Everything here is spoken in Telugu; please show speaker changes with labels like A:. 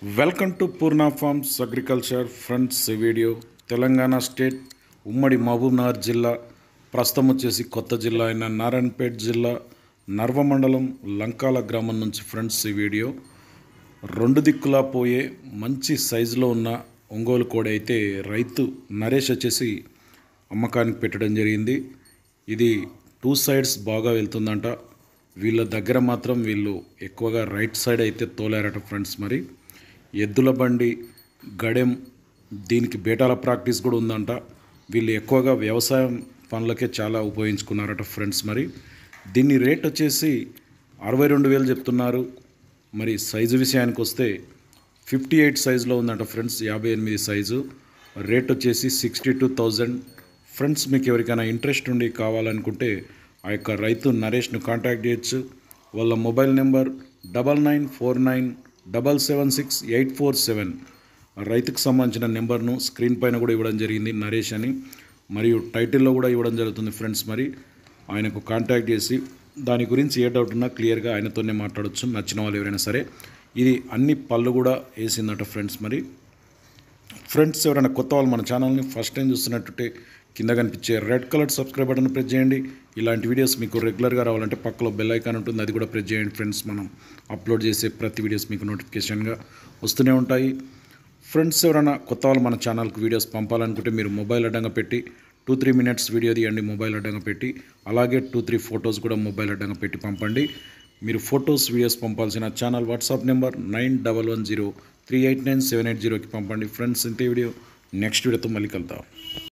A: welcome to Purna farms agriculture fronts video Telangana state ఉమ్మడి మహబూబ్నగర్ జిల్లా ప్రస్తుతం వచ్చేసి కొత్త జిల్లా అయిన నారాయణపేట్ జిల్లా నర్వ మండలం లంకాల గ్రామం నుంచి ఫ్రెండ్స్ ఈ వీడియో రెండు దిక్కులా పోయే మంచి సైజులో ఉన్న ఒంగోలు కోడి అయితే రైతు నరేష్ వచ్చేసి అమ్మకానికి పెట్టడం జరిగింది ఇది టూ సైడ్స్ బాగా వెళ్తుందంట వీళ్ళ దగ్గర మాత్రం వీళ్ళు ఎక్కువగా రైట్ సైడ్ అయితే తోలారట ఫ్రెండ్స్ మరి ఎద్దుల బండి గడెం దీనికి బేటాల ప్రాక్టీస్ కూడా ఉందంట వీళ్ళు ఎక్కువగా వ్యవసాయం పనులకే చాలా ఉపయోగించుకున్నారట ఫ్రెండ్స్ మరి దీని రేట్ వచ్చేసి అరవై రెండు వేలు చెప్తున్నారు మరి సైజు విషయానికి వస్తే ఫిఫ్టీ ఎయిట్ సైజులో ఉందంట ఫ్రెండ్స్ యాభై ఎనిమిది సైజు రేట్ వచ్చేసి సిక్స్టీ టూ థౌజండ్ ఫ్రెండ్స్ మీకు ఎవరికైనా ఇంట్రెస్ట్ ఉండి కావాలనుకుంటే ఆ యొక్క రైతు నరేష్ను కాంటాక్ట్ చేయొచ్చు వాళ్ళ mobile number double nine four nine double seven six eight four seven రైతుకు సంబంధించిన నెంబర్ను స్క్రీన్ పైన కూడా ఇవ్వడం జరిగింది నరేష్ అని మరియు టైటిల్లో కూడా ఇవ్వడం జరుగుతుంది ఫ్రెండ్స్ మరి ఆయనకు కాంటాక్ట్ చేసి దాని గురించి ఏ డౌట్ ఉన్నా క్లియర్గా ఆయనతోనే మాట్లాడొచ్చు నచ్చిన వాళ్ళు ఎవరైనా సరే ఇది అన్ని పళ్ళు కూడా వేసిందట ఫ్రెండ్స్ మరి ఫ్రెండ్స్ ఎవరైనా కొత్త వాళ్ళు మన ఛానల్ని ఫస్ట్ టైం చూస్తున్నట్టుంటే కింద కనిపించే red colour subscribe button press చేయండి ఇలాంటి వీడియోస్ మీకు రెగ్యులర్గా రావాలంటే పక్కలో బెల్ ఐకాన్ ఉంటుంది అది కూడా ప్రెస్ చేయండి ఫ్రెండ్స్ మనం అప్లోడ్ చేసే ప్రతి వీడియోస్ మీకు నోటిఫికేషన్గా వస్తూనే ఉంటాయి ఫ్రెండ్స్ ఎవరైనా కొత్త వాళ్ళు మన ఛానల్కి వీడియోస్ పంపాలనుకుంటే మీరు మొబైల్ అడ్డంగా పెట్టి టూ త్రీ మినిట్స్ వీడియో తీయండి మొబైల్ అడ్డంగా పెట్టి అలాగే టూ త్రీ ఫొటోస్ కూడా మొబైల్ అడ్డంగా పెట్టి పంపండి మీరు ఫొటోస్ వీడియోస్ పంపాల్సిన channel WhatsApp number nine double one zero three eight nine seven eight జీరోకి పంపండి ఫ్రెండ్స్ ఇంతే వీడియో నెక్స్ట్ వీడియోతో మళ్ళీ కలుద్దాం